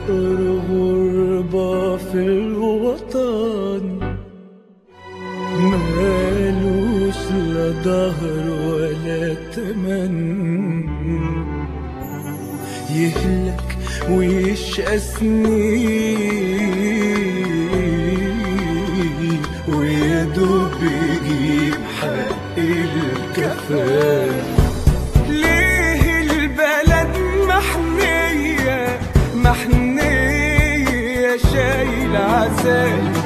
الغربة في الوطن مالوش لا ظهر ولا تمن يهلك ويشقى سنين ويدوب يجيب حق الكفاف ليه البلد محنية محنية شايل عذاب